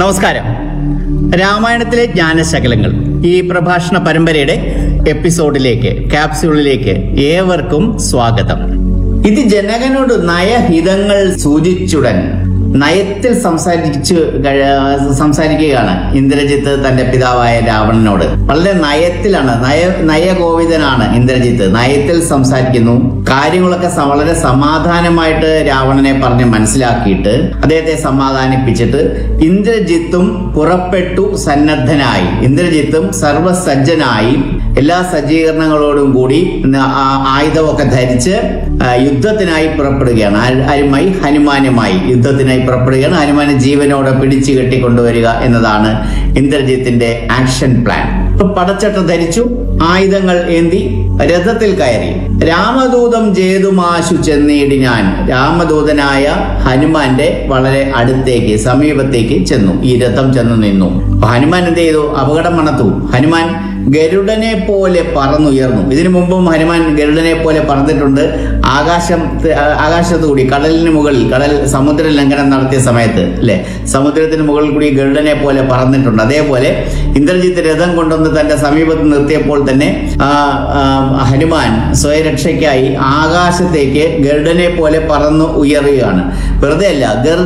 നമസ്കാരം രാമായണത്തിലെ ജ്ഞാനശകലങ്ങൾ ഈ പ്രഭാഷണ പരമ്പരയുടെ എപ്പിസോഡിലേക്ക് ക്യാപ്സ്യൂളിലേക്ക് ഏവർക്കും സ്വാഗതം ഇത് ജനകനോട് നയഹിതങ്ങൾ സൂചിച്ചുടൻ നയത്തിൽ സംസാരിച്ചു കഴി- സംസാരിക്കുകയാണ് ഇന്ദ്രജിത്ത് തന്റെ പിതാവായ രാവണനോട് വളരെ നയത്തിലാണ് നയ നയകോവിതനാണ് ഇന്ദ്രജിത്ത് നയത്തിൽ സംസാരിക്കുന്നു കാര്യങ്ങളൊക്കെ സ- വളരെ സമാധാനമായിട്ട് രാവണനെ പറഞ്ഞ് മനസ്സിലാക്കിയിട്ട് അദ്ദേഹത്തെ സമാധാനിപ്പിച്ചിട്ട് ഇന്ദ്രജിത്തും പുറപ്പെട്ടു സന്നദ്ധനായി ഇന്ദ്രജിത്തും സർവസജ്ജനായി എല്ലാ സജ്ജീകരണങ്ങളോടും കൂടി ന- ആ- ആയുധമൊക്കെ ധരിച്ച് ആ, യുദ്ധത്തിനായി പുറപ്പെടുകയാണ് ആ- ആരുമായി ഹനുമാനുമായി യുദ്ധത്തിനായി പുറപ്പെടുകയാണ് ഹനുമാനെ ജീവനോടെ പിടിച്ചു കെട്ടിക്കൊണ്ടുവരിക എന്നതാണ് ഇന്ദ്രജിത്തിന്റെ ആക്ഷൻ പ്ലാൻ ഇപ്പൊ പടച്ചട്ട ധരിച്ചു ആയുധങ്ങൾ ഏന്തി രഥത്തിൽ കയറി രാമദൂതം ജേതുമാശു ചെന്നീടി ഞാൻ രാമദൂതനായ ഹനുമാന്റെ വളരെ അടുത്തേക്ക് സമീപത്തേക്ക് ചെന്നു ഈ രഥം ചെന്നു നിന്നു അപ്പൊ ഹനുമാൻ എന്ത് ചെയ്തു അപകടം മണത്തു ഹനുമാൻ ഗരുഡനെ പോലെ പറന്നുയർന്നു ഇതിനു മുമ്പും ഹനുമാൻ ഗരുഡനെ പോലെ പറന്നിട്ടുണ്ട് ആകാശം ആകാശത്തു കൂടി കടലിന് മുകളിൽ കടൽ സമുദ്ര ലംഘനം നടത്തിയ സമയത്ത് അല്ലെ സമുദ്രത്തിന് മുകളിൽ കൂടി ഗരുഡനെ പോലെ പറന്നിട്ടുണ്ട് അതേപോലെ ഇന്ദ്രജിത്ത് രഥം കൊണ്ടുവന്ന് തന്റെ സമീപത്ത് നിർത്തിയപ്പോൾ തന്നെ ആ, ആ, ഹനുമാൻ സ്വയരക്ഷയ്ക്കായി ആകാശത്തേക്ക് ഗരുഡനെ പോലെ പറന്നു ഉയരുകയാണ് വെറുതെ അല്ല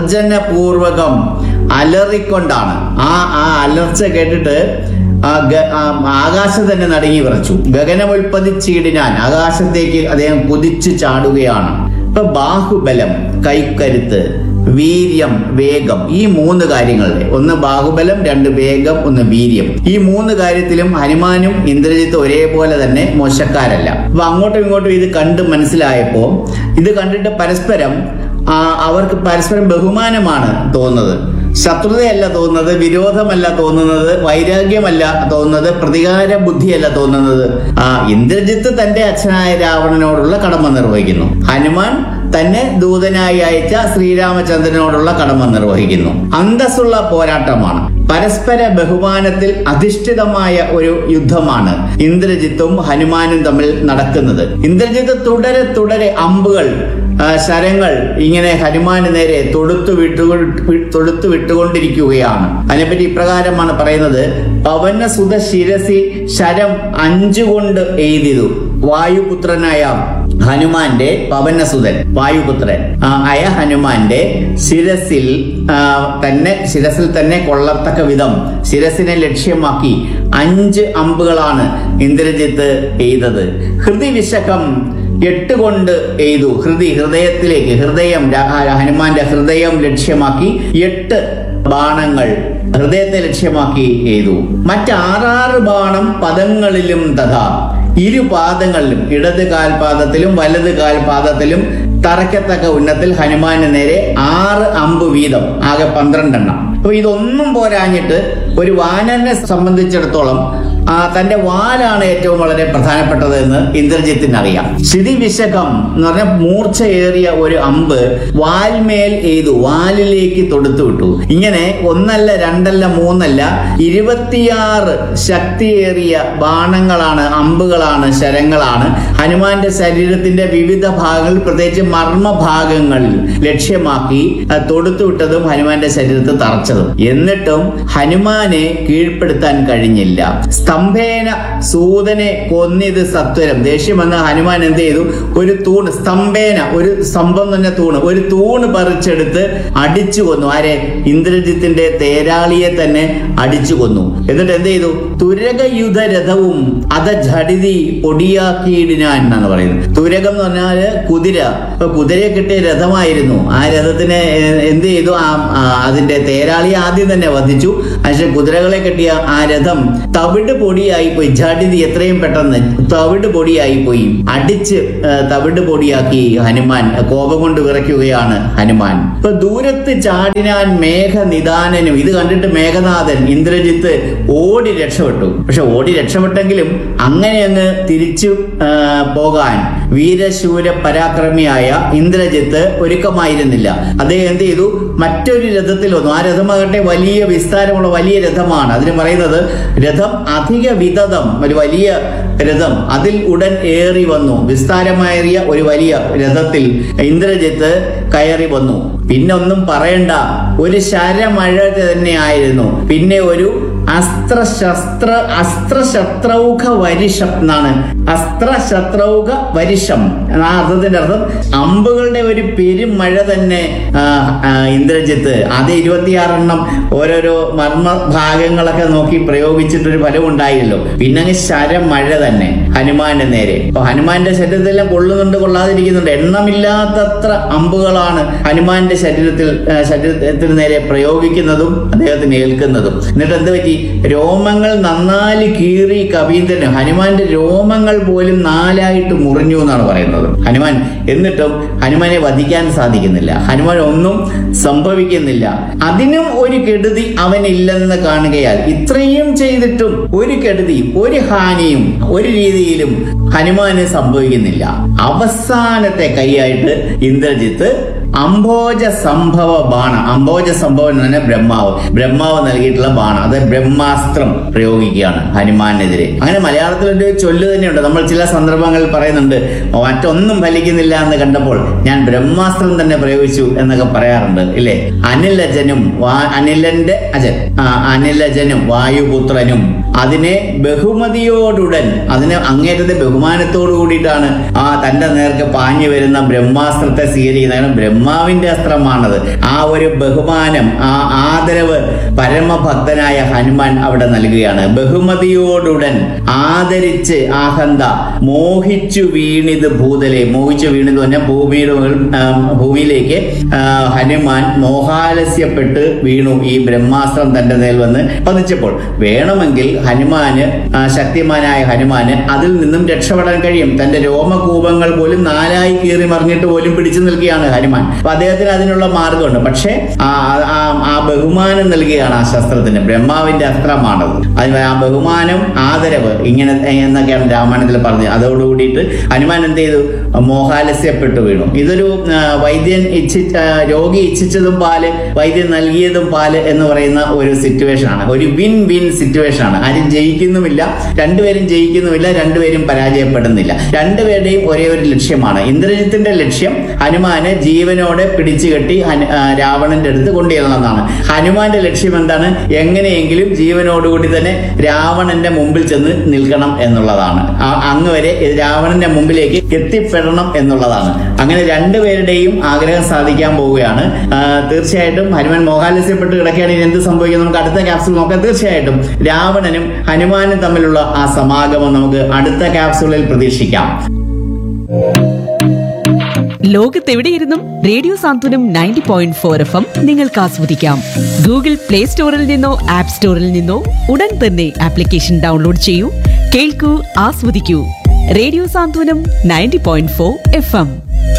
ഗർജനപൂർവകം അലറിക്കൊണ്ടാണ് ആ ആ അലർച്ച കേട്ടിട്ട് ആ ഗ- ആ ആകാശം തന്നെ നടുങ്ങി വിറച്ചു ഗഗനമുൽപ്പതിച്ചീടിനാൻ ആകാശത്തേക്ക് അദ്ദേഹം കുതിച്ചു ചാടുകയാണ് ഇപ്പൊ ബാഹുബലം കൈക്കരുത്ത് വീര്യം വേഗം ഈ മൂന്ന് കാര്യങ്ങളുടെ ഒന്ന് ബാഹുബലം രണ്ട് വേഗം ഒന്ന് വീര്യം ഈ മൂന്ന് കാര്യത്തിലും ഹനുമാനും ഇന്ദ്രജിത്ത് ഒരേപോലെ തന്നെ മോശക്കാരല്ല അപ്പൊ അങ്ങോട്ടും ഇങ്ങോട്ടും ഇത് കണ്ട് മനസ്സിലായപ്പോ ഇത് കണ്ടിട്ട് പരസ്പരം ആ, അവർക്ക് പരസ്പരം ബഹുമാനമാണ് തോന്നുന്നത് ശത്രുതയല്ല തോന്നുന്നത് വിരോധമല്ല തോന്നുന്നത് വൈരാഗ്യമല്ല തോന്നുന്നത് പ്രതികാര ബുദ്ധിയല്ല തോന്നുന്നത് ആ ഇന്ദ്രജിത്ത് തന്റെ അച്ഛനായ രാവണനോടുള്ള കടമ നിർവഹിക്കുന്നു ഹനുമാൻ തന്നെ ദൂതനായി അയച്ച ശ്രീരാമചന്ദ്രനോടുള്ള കടമ നിർവഹിക്കുന്നു അന്തസ്സുള്ള പോരാട്ടമാണ് പരസ്പര ബഹുമാനത്തിൽ അധിഷ്ഠിതമായ ഒരു യുദ്ധമാണ് ഇന്ദ്രജിത്തും ഹനുമാനും തമ്മിൽ നടക്കുന്നത് ഇന്ദ്രജിത്ത് തുടരെ തുടരെ അമ്പുകൾ ആ, ശരങ്ങൾ ഇങ്ങനെ ഹനുമാന് നേരെ തൊടുത്തു വിട്ടു തൊടുത്തു വിട്ടുകൊണ്ടിരിക്കുകയാണ് അതിനെപ്പറ്റി ഇപ്രകാരമാണ് പറയുന്നത് പവന സുത ശിരസി ശരം അഞ്ചുകൊണ്ട് എഴുതിയതു വായുപുത്രനായ ഹനുമാന്റെ പവനസുതൻ വായുപുത്രൻ ആ, അയ ഹനുമാന്റെ ശിരസിൽ ആ, തന്നെ ശിരസിൽ തന്നെ കൊള്ളത്തക്ക വിധം ശിരസിനെ ലക്ഷ്യമാക്കി അഞ്ച് അമ്പുകളാണ് ഇന്ദ്രജിത്ത് എയ്തത് ഹൃദയ വിശകം എട്ട് കൊണ്ട് എയ്തു ഹൃദയ ഹൃദയത്തിലേക്ക് ഹൃദയം രാ- ആ, ഹനുമാന്റെ ഹൃദയം ലക്ഷ്യമാക്കി എട്ട് ബാണങ്ങൾ ഹൃദയത്തെ ലക്ഷ്യമാക്കി എയ്തു മറ്റാറാറ് ബാണം പദങ്ങളിലും തഥാ ഇരു പാദങ്ങളിലും ഇടത് കാൽപാദത്തിലും വലത് കാൽപാദത്തിലും തറയ്ക്കത്തക്ക ഉന്നത്തിൽ ഹനുമാന് നേരെ ആറ് അമ്പ് വീതം ആകെ പന്ത്രണ്ടെണ്ണം അപ്പൊ ഇതൊന്നും പോരാഞ്ഞിട്ട് ഒരു വാനരനെ സംബന്ധിച്ചിടത്തോളം ആ തന്റെ വാലാണ് ഏറ്റവും വളരെ പ്രധാനപ്പെട്ടത് എന്ന് ഇന്ദ്രജിത്തിന് അറിയാം സ്ഥിതി വിശകം എന്ന് പറഞ്ഞ മൂർച്ചയേറിയ ഒരു അമ്പ് വാൽമേൽ എയ്തു വാലിലേക്ക് തൊടുത്തു വിട്ടു ഇങ്ങനെ ഒന്നല്ല രണ്ടല്ല മൂന്നല്ല ഇരുപത്തിയാറ് ശക്തിയേറിയ ബാണങ്ങളാണ് അമ്പുകളാണ് ശരങ്ങളാണ് ഹനുമാന്റെ ശരീരത്തിന്റെ വിവിധ ഭാഗങ്ങളിൽ പ്രത്യേകിച്ച് മർമ്മ ഭാഗങ്ങളിൽ ലക്ഷ്യമാക്കി ആ, തൊടുത്തുവിട്ടതും ഹനുമാന്റെ ശരീരത്തിൽ തറച്ചതും എന്നിട്ടും ഹനുമാനെ കീഴ്പ്പെടുത്താൻ കഴിഞ്ഞില്ല സ്തംഭേന സൂതനെ കൊന്നിത് സത്വരം ദേഷ്യം വന്ന ഹനുമാൻ എന്ത് ചെയ്തു ഒരു തൂണ് സ്തംഭേന ഒരു സ്തംഭം തന്നെ തൂണ് ഒരു തൂണ് പറിച്ചെടുത്ത് അടിച്ചു കൊന്നു ആരെ ഇന്ദ്രജിത്തിന്റെ തേരാളിയെ തന്നെ അടിച്ചു കൊന്നു എന്നിട്ട് എന്ത് ചെയ്തു തുരകയുധ രഥവും അത ഝടിതി പൊടിയാക്കിയിടിനാൻ എന്നാണ് പറയുന്നത് തുരകം എന്ന് പറഞ്ഞാല് കുതിര ഇപ്പൊ കുതിരയെ കിട്ടിയ രഥമായിരുന്നു ആ രഥത്തിന് എ- എന്ത് ചെയ്തു ആ ആ, അതിന്റെ തേരാളി ആദ്യം തന്നെ വധിച്ചു പക്ഷെ കുതിരകളെ കെട്ടിയ ആ രഥം തവിട് പൊടിയായി പോയി ഝടിതി എത്രയും പെട്ടെന്ന് തവിട് പൊടിയായി പോയി അടിച്ച് ആ, തവിട് പൊടിയാക്കി ഹനുമാൻ കോപം കൊണ്ട് വിറയ്ക്കുകയാണ് ഹനുമാൻ ഇപ്പൊ ദൂരത്ത് ചാടിനാൻ മേഘനിദാനനും ഇത് കണ്ടിട്ട് മേഘനാഥൻ ഇന്ദ്രജിത്ത് ഓടി രക്ഷപ്പെട്ടു പക്ഷെ ഓടി രക്ഷപ്പെട്ടെങ്കിലും അങ്ങനെ അങ്ങ് തിരിച്ചു ആ, പോകാൻ വീരശൂര പരാക്രമിയായ ഇന്ദ്രജിത്ത് ഒരുക്കമായിരുന്നില്ല അദ്ദേഹം എന്ത് ചെയ്തു മറ്റൊരു രഥത്തിൽ വന്നു ആ രഥമാകട്ടെ വലിയ വിസ്താരമുള്ള വലിയ രഥമാണ് അതിന് പറയുന്നത് രഥം അധിക വിതതം ഒരു വലിയ രഥം അതിൽ ഉടൻ ഏറി വന്നു വിസ്താരമേറിയ ഒരു വലിയ രഥത്തിൽ ഇന്ദ്രജിത്ത് കയറി വന്നു പിന്നെ ഒന്നും പറയണ്ട ഒരു ശരമഴ തന്നെയായിരുന്നു പിന്നെ ഒരു അസ്ത്രശസ്ത്ര അസ്ത്രശത്രൗഘ വരിഷം എന്നാണ് അസ്ത്രശത്രൗഘ വരിഷം ആ അർത്ഥത്തിന്റെ അർത്ഥം അമ്പുകളുടെ ഒരു പെരുമഴ തന്നെ ആ, ആ, ഇന്ദ്രജിത്ത് അത് ഇരുപത്തിയാറെണ്ണം ഓരോരോ മർമ്മ ഭാഗങ്ങളൊക്കെ നോക്കി പ്രയോഗിച്ചിട്ടൊരു ഫലം ഉണ്ടായില്ലോ പിന്നെ അങ്ങ് ശരമഴ തന്നെ ഹനുമാന്റെ നേരെ അപ്പൊ ഹനുമാന്റെ ശരീരത്തിലെല്ലാം കൊള്ളുന്നുണ്ട് കൊള്ളാതിരിക്കുന്നുണ്ട് എണ്ണമില്ലാത്തത്ര അമ്പുകളാണ് ഹനുമാന്റെ ശരീരത്തിൽ ആ, ശരീരത്തിന് നേരെ പ്രയോഗിക്കുന്നതും അദ്ദേഹത്തിന് ഏൽക്കുന്നതും എന്നിട്ട് എന്ത് പറ്റി രോമങ്ങൾ നന്നായി കീറി കവീന്ദ്രന് ഹനുമാന്റെ രോമങ്ങൾ പോലും നാലായിട്ട് മുറിഞ്ഞു എന്നാണ് പറയുന്നത് ഹനുമാൻ എന്നിട്ടും ഹനുമാനെ വധിക്കാൻ സാധിക്കുന്നില്ല ഹനുമാൻ ഒന്നും സംഭവിക്കുന്നില്ല അതിനും ഒരു കെടുതി അവനില്ലെന്ന് കാണുകയാൽ ഇത്രയും ചെയ്തിട്ടും ഒരു കെടുതിയും ഒരു ഹാനിയും ഒരു രീതിയിലും ഹനുമാന് സംഭവിക്കുന്നില്ല അവസാനത്തെ കൈയായിട്ട് ഇന്ദ്രജിത്ത് അംബോജ സംഭവ ബാണം അംബോജ സംഭവം എന്ന് പറഞ്ഞാൽ ബ്രഹ്മാവ് ബ്രഹ്മാവ് നൽകിയിട്ടുള്ള ബാണം അത് ബ്രഹ്മാസ്ത്രം പ്രയോഗിക്കുകയാണ് ഹനുമാനെതിരെ അങ്ങനെ മലയാളത്തിൽ ഒരു ചൊല്ല് തന്നെയുണ്ട് നമ്മൾ ചില സന്ദർഭങ്ങളിൽ പറയുന്നുണ്ട് മറ്റൊന്നും ഫലിക്കുന്നില്ല എന്ന് കണ്ടപ്പോൾ ഞാൻ ബ്രഹ്മാസ്ത്രം തന്നെ പ്രയോഗിച്ചു എന്നൊക്കെ പറയാറുണ്ട് ഇല്ലേ അനിലജനും വാ- അനിലന്റെ അജൻ ആ, അനിലജനും വായുപുത്രനും അതിനെ ബഹുമതിയോടുടൻ അതിനെ അങ്ങേറ്റത്തെ ബഹുമാനത്തോടു കൂടിയിട്ടാണ് ആ തന്റെ നേർക്ക് പാഞ്ഞു വരുന്ന ബ്രഹ്മാസ്ത്രത്തെ സ്വീകരിക്കുന്നത് കാരണം ബ്രഹ്മാവിന്റെ അസ്ത്രമാണത് ആ ഒരു ബഹുമാനം ആ ആദരവ് പരമഭക്തനായ ഹനുമാൻ അവിടെ നൽകുകയാണ് ബഹുമതിയോടുടൻ ആദരിച്ച് ആഹന്ത മോഹിച്ചു വീണിത് ഭൂതലെ മോഹിച്ചു വീണിത് പറഞ്ഞാൽ ഭൂമിയുടെ മുകളിൽ, ആ, ഭൂമിയിലേക്ക് ആ, ഹനുമാൻ മോഹാലസ്യപ്പെട്ട് വീണു ഈ ബ്രഹ്മാസ്ത്രം തന്റെ നേൽ വന്ന് പതിച്ചപ്പോൾ വേണമെങ്കിൽ ഹനുമാന് ആ, ശക്തിമാനായ ഹനുമാന് അതിൽ നിന്നും രക്ഷപ്പെടാൻ കഴിയും തന്റെ രോമകൂപങ്ങൾ പോലും നാലായി കീറി മറിഞ്ഞിട്ട് പോലും പിടിച്ചു നിൽക്കുകയാണ് ഹനുമാൻ അപ്പൊ അദ്ദേഹത്തിന് അതിനുള്ള മാർഗമുണ്ട് പക്ഷേ ആ ആ- ആ ബഹുമാനം നൽകുകയാണ് ആ ശസ്ത്രത്തിന് ബ്രഹ്മാവിന്റെ അസ്ത്രമാണത് അതിന് ആ ബഹുമാനം ആദരവ് ഇങ്ങനെ എന്നൊക്കെയാണ് രാമായണത്തിൽ പറഞ്ഞത് അതോടുകൂടിയിട്ട് ഹനുമാൻ എന്ത് ചെയ്തു മോഹാലസ്യപ്പെട്ടു വീണു ഇതൊരു ആ, വൈദ്യൻ ഇച്ഛിച്ച ആ, രോഗി ഇച്ഛിച്ചതും പാല് വൈദ്യൻ നൽകിയതും പാല് എന്ന് പറയുന്ന ഒരു സിറ്റുവേഷൻ ആണ് ഒരു വിൻ വിൻ സിറ്റുവേഷൻ ആണ് ആരും ജയിക്കുന്നുമില്ല രണ്ടുപേരും ജയിക്കുന്നുമില്ല രണ്ടുപേരും പരാജയപ്പെടുന്നില്ല രണ്ടുപേരുടെയും ഒരേ ഒരു ലക്ഷ്യമാണ് ഇന്ദ്രജിത്തിന്റെ ലക്ഷ്യം ഹനുമാനെ ജീവനോടെ പിടിച്ചു കെട്ടി ഹനു- ആ, രാവണന്റെ അടുത്ത് കൊണ്ടുചെല്ലണം എന്നാണ് ഹനുമാന്റെ ലക്ഷ്യം എന്താണ് എങ്ങനെയെങ്കിലും ജീവനോടുകൂടി തന്നെ രാവണന്റെ മുമ്പിൽ ചെന്ന് നിൽക്കണം എന്നുള്ളതാണ് ആ- അങ്ങ് വരെ രാവണന്റെ മുമ്പിലേക്ക് എത്തിപ്പെടണം എന്നുള്ളതാണ് അങ്ങനെ രണ്ടുപേരുടെയും ആഗ്രഹം സാധിക്കാൻ പോവുകയാണ് ആ, തീർച്ചയായിട്ടും ഹനുമാൻ മോഹാലസ്യപ്പെട്ട് കിടക്കുകയാണെങ്കിൽ എന്ത് സംഭവിക്കും നമുക്ക് അടുത്ത ക്യാപ്സൂൾ നോക്കാം തീർച്ചയായിട്ടും രാവണനും ഹനുമാനും തമ്മിലുള്ള ആ സമാഗമം നമുക്ക് അടുത്ത ക്യാപ്സൂളിൽ പ്രതീക്ഷിക്കാം ലോകത്തെവിടെയിരുന്നും radio Santhwanam ninety point four F M നിങ്ങൾക്ക് ആസ്വദിക്കാം ഗൂഗിൾ പ്ലേ സ്റ്റോറിൽ നിന്നോ ആപ്പ് സ്റ്റോറിൽ നിന്നോ ഉടൻ തന്നെ ആപ്ലിക്കേഷൻ ഡൗൺലോഡ് ചെയ്യൂ കേൾക്കൂ ആസ്വദിക്കൂ radio Santhwanam ninety point four F M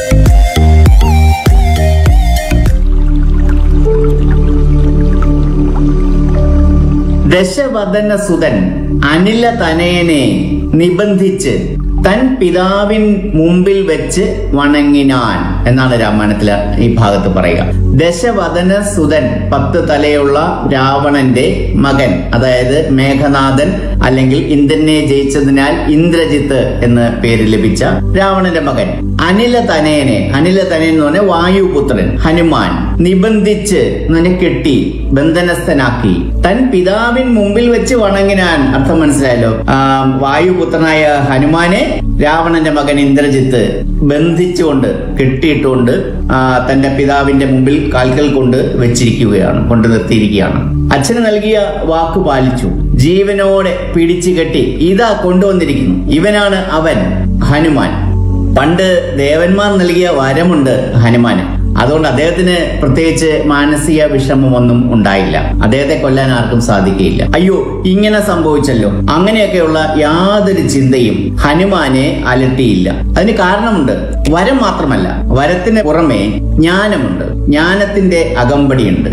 ദശവദന സുതൻ അനില തനയനെ നിബന്ധിച്ച് തൻ പിതാവിൻ മുമ്പിൽ വെച്ച് വണങ്ങിനാൻ എന്നാണ് രാമായണത്തിലെ ഈ ഭാഗത്ത് പറയുക ദശവദന സുതൻ പത്ത് തലയുള്ള രാവണന്റെ മകൻ അതായത് മേഘനാഥൻ അല്ലെങ്കിൽ ഇന്ദ്രനെ ജയിച്ചതിനാൽ ഇന്ദ്രജിത്ത് എന്ന് പേര് ലഭിച്ച രാവണന്റെ മകൻ അനില തനയനെ അനില തനയൻ എന്ന് പറഞ്ഞാൽ വായുപുത്രൻ ഹനുമാൻ നിബന്ധിച്ച് നിന്നെ കെട്ടി ബന്ധനസ്ഥനാക്കി തൻ പിതാവിൻ മുമ്പിൽ വെച്ച് വണങ്ങിനാൻ അർത്ഥം മനസ്സിലായല്ലോ ആ, വായുപുത്രനായ ഹനുമാനെ രാവണന്റെ മകൻ ഇന്ദ്രജിത്ത് ബന്ധിച്ചുകൊണ്ട് കെട്ടിയിട്ടുകൊണ്ട് ആ, തന്റെ പിതാവിന്റെ മുമ്പിൽ കാൽക്കൽ കൊണ്ട് വെച്ചിരിക്കുകയാണ് കൊണ്ട് നിർത്തിയിരിക്കുകയാണ് അച്ഛന് നൽകിയ വാക്ക് പാലിച്ചു ജീവനോടെ പിടിച്ചു കെട്ടി ഇതാ കൊണ്ടുവന്നിരിക്കുന്നു ഇവനാണ് അവൻ ഹനുമാൻ പണ്ട് ദേവന്മാർ നൽകിയ വരമുണ്ട് ഹനുമാന് അതുകൊണ്ട് അദ്ദേഹത്തിന് പ്രത്യേകിച്ച് മാനസിക വിഷമമൊന്നും ഉണ്ടായില്ല അദ്ദേഹത്തെ കൊല്ലാൻ ആർക്കും സാധിക്കുകയില്ല അയ്യോ ഇങ്ങനെ സംഭവിച്ചല്ലോ അങ്ങനെയൊക്കെയുള്ള യാതൊരു ചിന്തയും ഹനുമാനെ അലട്ടിയില്ല അതിന് കാരണമുണ്ട് വരം മാത്രമല്ല വരത്തിന് പുറമെ ജ്ഞാനമുണ്ട് ജ്ഞാനത്തിന്റെ അകമ്പടിയുണ്ട്